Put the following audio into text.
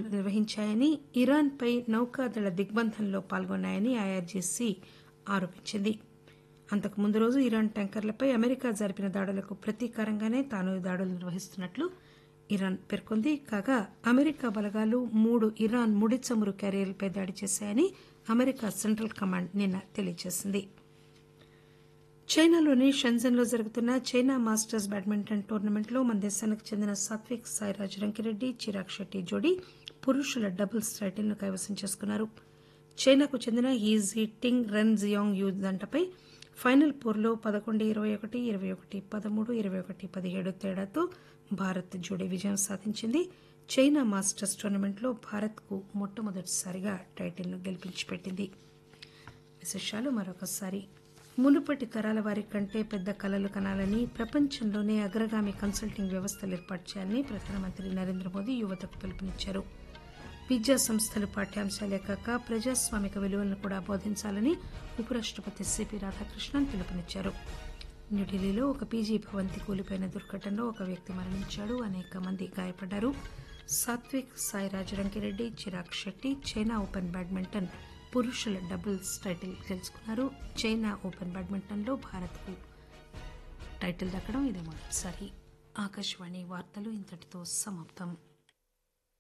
నిర్వహించాయని ఇరాన్పై నౌకాదళ దిగ్బంధంలో పాల్గొన్నాయని ఐఆర్జీసీ ఆరోపించింది అంతకు ముందు రోజు ఇరాన్ ట్యాంకర్లపై అమెరికా జరిపిన దాడులకు ప్రతీకారంగానే తాను ఈ దాడులు నిర్వహిస్తున్నట్లు ఇరాన్ పేర్కొంది కాగా అమెరికా బలగాలు మూడు ఇరాన్ ముడి చమురు క్యారియర్లపై దాడి చేశాయని అమెరికా సెంట్రల్ కమాండ్ నిన్న తెలియజేసింది చైనాలోని షెంజన్లో జరుగుతున్న చైనా మాస్టర్స్ బ్యాడ్మింటన్ టోర్నమెంట్లో మన దేశానికి చెందిన సాత్విక్ సాయిరాజ్ రంకిరెడ్డి చిరాగ్ షెట్టి జోడీ పురుషుల డబుల్స్ టైటిల్ను కైవసం చేసుకున్నారు చైనాకు చెందిన ఈజీ టింగ్ రెన్ జియాంగ్ యూ జంటపై ఫైనల్ పోర్లో పదకొండు ఇరవై ఒకటి ఇరవై ఒకటి పదమూడు ఇరవై ఒకటి పదిహేడు తేడాతో భారత్ జోడీ విజయం సాధించింది చైనా మాస్టర్స్ టోర్నమెంట్లో భారత్కు మొట్టమొదటిసారిగా టైటిల్ను గెలిపించిపెట్టింది విశేషాలు మరొకసారి మునుపటి తరాల వారి కంటే పెద్ద కలలు కనాలని ప్రపంచంలోనే అగ్రగామి కన్సల్టింగ్ వ్యవస్థలు ఏర్పాటు చేయాలని ప్రధానమంత్రి నరేంద్ర మోదీ యువతకు పిలుపునిచ్చారు విద్యా సంస్థలు పాఠ్యాంశాలే కాక ప్రజాస్వామిక విలువలను కూడా బోధించాలని ఉపరాష్టపతి సిపి రాధాకృష్ణన్ పిలుపునిచ్చారు న్యూఢిల్లీలో ఒక పీజీ భవంతి కూలిపోయిన దుర్ఘటనలో ఒక వ్యక్తి మరణించాడు అనేక మంది గాయపడ్డారు Satwik Sairaj Rankireddy Chirag Shetty China open badminton పురుషుల డబుల్స్ టైటిల్ గెలుచుకున్నారు చైనా ఓపెన్ బ్యాడ్మింటన్లో భారత్కు టైటిల్ దక్కడం ఇదే మొదటిసారి ఆకాశవాణి వార్తలు ఇంతటితో సమాప్తం